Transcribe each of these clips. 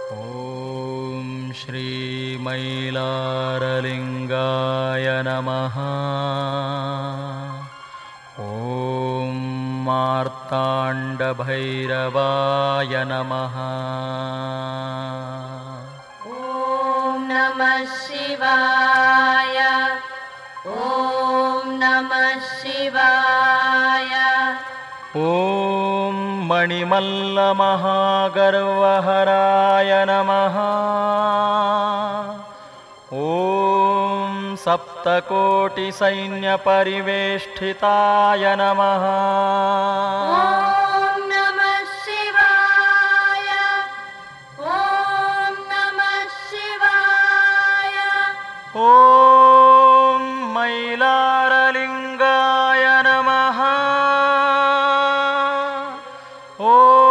ॐ श्रीमैलारलिङ्गाय नमः ॐ मार्ताण्डभैरवाय नमः ॐ नमः शिवाय ॐ नमः शिवाय ॐ मणिमल्लमहागर्वहराय नमः ॐ सप्तकोटिसैन्यपरिवेष्ठिताय नमः ॐ नमः शिवाय ॐ नमः शिवाय ॐ मैलारलिङ्गाय नमः ॐ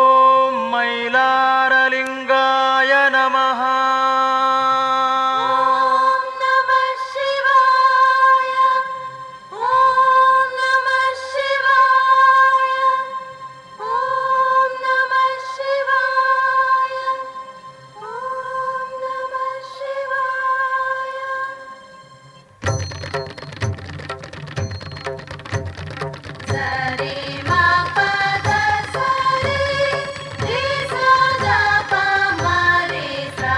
मैलारलिङ्गाय नमः ॐ नमः शिवाय ॐ नमः शिवाय ॐ नमः शिवाय ॐ नमः शिवाय सरे मा पद सरे रे सा गा प म रे सा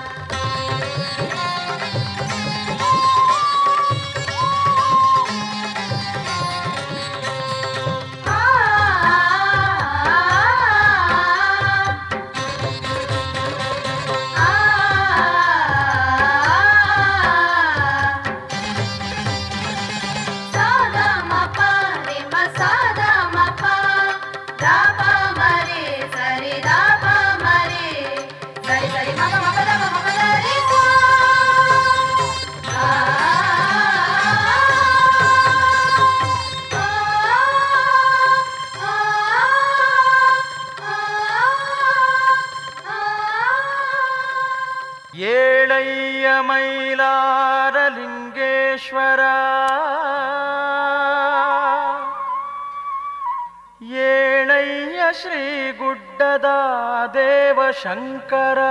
आ आ सादा मपा रे म सादा मपा दा पा मरे सरे दा पा मरे सरे सरे मप मप दा मप दा रे सा आ ಏಳಯ್ಯ ಮೈಲಾರಲಿಂಗೇಶ್ವರ ಏಳಯ್ಯ ಶ್ರೀ ಗುಡ್ಡದ ದೇವಶಂಕರ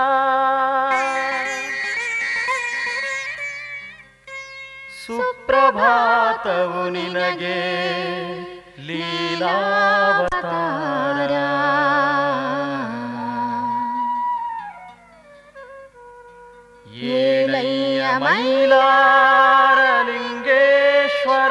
ಸುಪ್ರಭಾತವು ನಿನಗೆ ಲೀಲಾವತಾರ ಏಳಯ್ಯ ಮೈಲಾರಲಿಂಗೇಶ್ವರ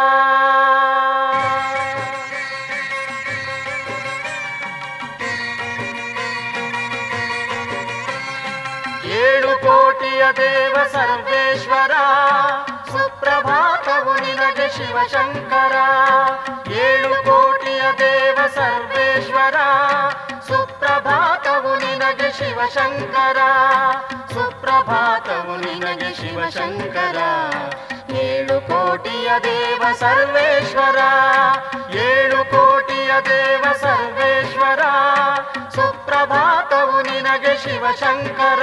ಏಳು ಕೋಟಿಯ ದೇವ ಸರ್ವೇಶ್ವರ ಸುಪ್ರಭಾತವು ನಿನಗೆ ಶಿವಶಂಕರ ಏಳು ಕೋಟಿಯ ದೇವ ಸರ್ವೇಶ್ವರ ಸುಪ್ರಭಾತವು ನಿನಗೆ ಶಿವಶಂಕರ ಸುಪ್ರಭಾತವು ನಿನಗೆ ಶಿವಶಂಕರ ಏಳು ಕೋಟಿಯ ದೇವ ಸರ್ವೇಶ್ವರ ಏಳು ಕೋಟಿಯ ದೇವ ಸರ್ವೇಶ್ವರ ಸುಪ್ರಭಾತವು ನಿನಗೆ ಶಿವಶಂಕರ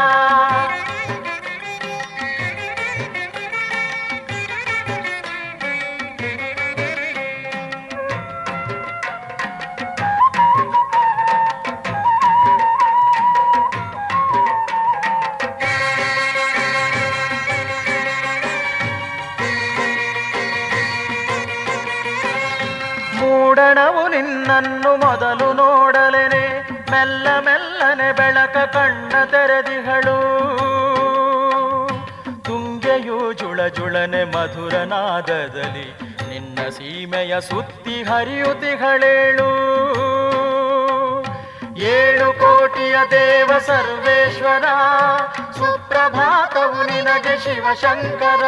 ಮೂಡಣವು ನಿನ್ನನ್ನು ಮೊದಲು ನೋಡಲೆನೆ ಮೆಲ್ಲ ಮೆಲ್ಲನೆ ಬೆಳಕ ಕಣ್ಣ ತೆರೆದಿಗಳು ತುಂಗೆಯು ಜುಳ ಜುಳನೆ ಮಧುರ ನಾದದಲ್ಲಿ ನಿನ್ನ ಸೀಮೆಯ ಸುತ್ತಿ ಹರಿಯುತಿಗಳೇಳು ಏಳು ಕೋಟಿಯ ದೇವ ಸರ್ವೇಶ್ವರ ಸುಪ್ರಭಾತವು ನಿನಗೆ ಶಿವಶಂಕರ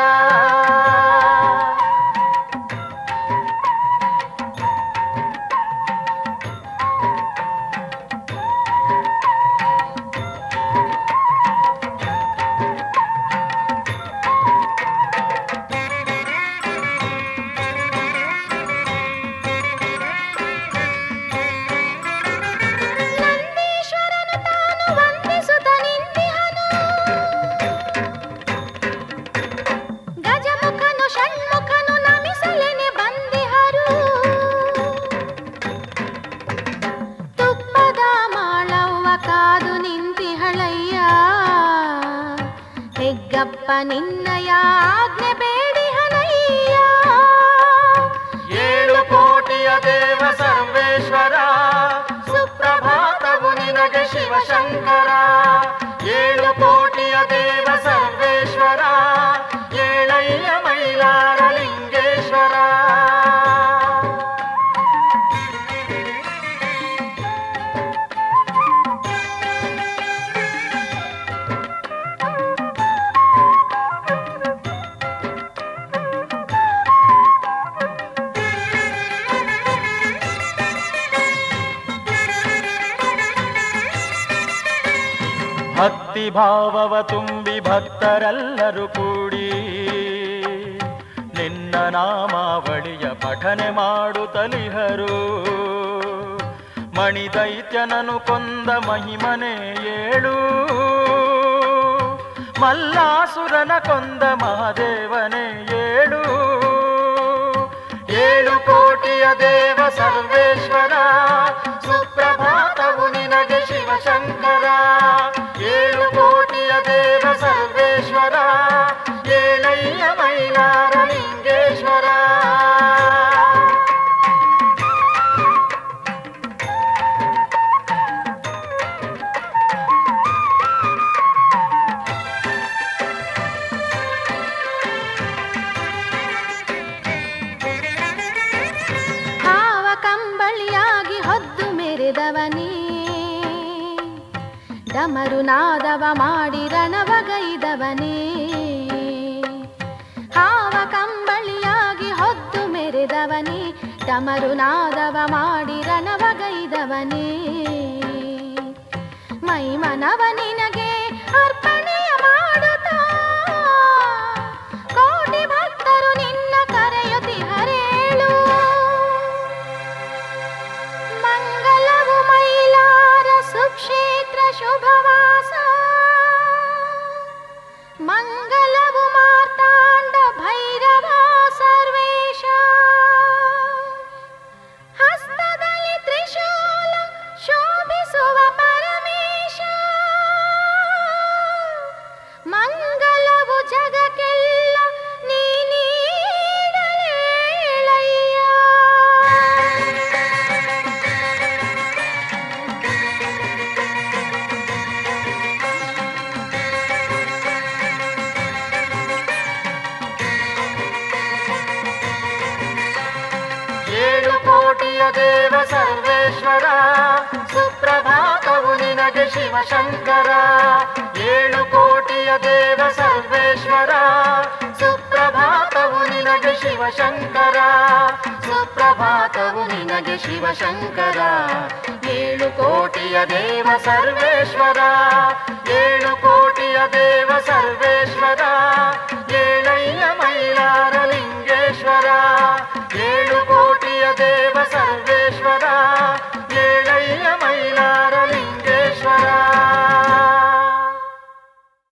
ನಂದೀಶ್ವರನು ತಾನು ವಂದಿಸುತ್ತ ನಿಂತಿಹನು ಗಜಮುಖನು ಷಣ್ಮುಖ ಅಯ್ಯಪ್ಪ ನಿನ್ನಯ ಆಜ್ಞೆ ಬೇಡಿ ಹನಯ್ಯ ಏಳು ಕೋಟಿಯ ದೇವ ಸರ್ವೇಶ್ವರ ಸುಪ್ರಭಾತವು ನಿನಗೆ ಶಿವಶಂಕರ ಏಳು ಕೋಟಿಯ ದೇವ ಸರ್ವೇಶ್ವರ ಏಳಯ್ಯ ಮೈಲಾರ ಲಿಂಗೇಶ್ವರ ಭಕ್ತಿ ಭಾವವ ತುಂಬಿ ಭಕ್ತರೆಲ್ಲರೂ ಕೂಡಿ ನಿನ್ನ ನಾಮಾವಳಿಯ ಪಠನೆ ಮಾಡುತ್ತಲಿಹರು ಮಣಿದೈತ್ಯನನು ಕೊಂದ ಮಹಿಮನೆ ಏಳು ಮಲ್ಲಾಸುರನ ಕೊಂದ ಮಹಾದೇವನೇ ಏಳು ಏಳು ಕೋಟಿಯ ದೇವ ಸರ್ವೇಶ್ವರ ಸುಪ್ರಭಾತವು ನಿನಗೆ ಶಿವಶಂಕರ ಏಳು ಕೋಟಿಯ ದೇವ ಸರ್ವೇಶ್ವರ ಏಳಯ್ಯ ಮೈಲಾರ ಲಿಂಗೇಶ್ವರ ಹಾವ ಕಂಬಳಿಯಾಗಿ ಹೊದ್ದು ಮೆರೆದವನೇ ಡಮರು ನಾದವ ಮಾಡಿ ರಣವಗೈದವನೇ ಹಾವ ಕಂಬಳಿಯಾಗಿ ಹೊದ್ದು ಮೆರೆದವನೇ ಡಮರು ನಾದವ ಮಾಡಿ ರಣವಗೈದವನೇ ಮೈಮನವ ನಿನಗೆ ಅರ್ಪಣೆಯ ಮಾಡುತ್ತಾ ಕೋಟಿ ಭಕ್ತರು ನಿನ್ನ ಕರೆಯುತ್ತಿಹರೇಳು ಮಂಗಲವು ಮೈಲಾರ ಸುಕ್ಷೇತ್ರ ಶುಭವಾಸ ಮಂಗಲವು ಮಾರ್ತಾಂಡ ಭೈರವ ಸರ್ವೇಶ ಹಸ್ತದಲ್ಲಿ ತ್ರಿಶೂಲ ಶೋಭಿಸುವ ಪರಮೇಶ ಮಂಗಲವು ಜಗಕ್ಕೆಲ್ಲ ನೀಡಲೇಳಯ್ಯ ಏಳು ಕೋಟಿಯ ದೇವ ಸರ್ವೇಶ್ವರ ಸುಪ್ರಭಾತವು ನಿನಗೆ ಶಿವಶಂಕರ ಏಳು ಕೋಟಿಯ ದೇವ ಸರ್ವೇಶ್ವರ ಸುಪ್ರಭಾತವು ನಿನಗೆ ಶಿವಶಂಕರ ಸುಪ್ರಭಾತವು ನಿನಗೆ ಶಿವಶಂಕರ ಏಳು ಕೋಟಿಯ ದೇವ ಸರ್ವೇಶ್ವರ ಏಳು ಕೋಟಿಯ ದೇವ ಸರ್ವೇಶ್ವರ ಏಳಯ್ಯ